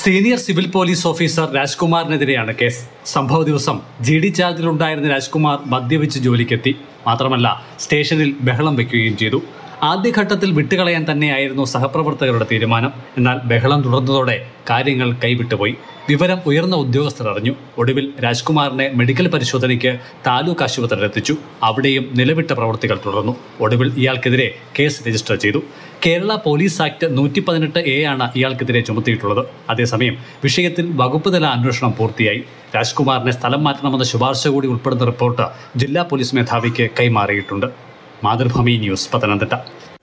senior civil police officer രാജ്കുമാറിനെതിരെയാണ് case സംഭവ ദിവസം ജി ഡി ചാർജിലുണ്ടായിരുന്ന രാജ്കുമാർ മദ്യപിച്ച് ജോലിക്കെത്തി മാത്രമല്ല സ്റ്റേഷനിൽ ബഹളം വെക്കുകയും ചെയ്തു ആദ്യഘട്ടത്തിൽ വിട്ടുകളയാൻ തന്നെയായിരുന്നു സഹപ്രവർത്തകരുടെ തീരുമാനം എന്നാൽ ബഹളം തുടർന്നതോടെ കാര്യങ്ങൾ കൈവിട്ടുപോയി വിവരം ഉയർന്ന ഉദ്യോഗസ്ഥർ അറിഞ്ഞു ഒടുവിൽ രാജ്കുമാറിനെ മെഡിക്കൽ പരിശോധനയ്ക്ക് താലൂക്ക് ആശുപത്രിയിൽ എത്തിച്ചു അവിടെയും നിലവിട്ട പ്രവൃത്തികൾ തുടർന്നു ഒടുവിൽ ഇയാൾക്കെതിരെ കേസ് രജിസ്റ്റർ ചെയ്തു കേരള പോലീസ് ആക്ട് നൂറ്റി പതിനെട്ട് എ ആണ് ഇയാൾക്കെതിരെ ചുമത്തിയിട്ടുള്ളത് അതേസമയം വിഷയത്തിൽ വകുപ്പ് തല അന്വേഷണം പൂർത്തിയായി രാജ്കുമാറിനെ സ്ഥലം മാറ്റണമെന്ന ശുപാർശ കൂടി ഉൾപ്പെടുന്ന റിപ്പോർട്ട് ജില്ലാ പോലീസ് മേധാവിക്ക് കൈമാറിയിട്ടുണ്ട് മാതൃഭൂമി ന്യൂസ് പത്തനംതിട്ട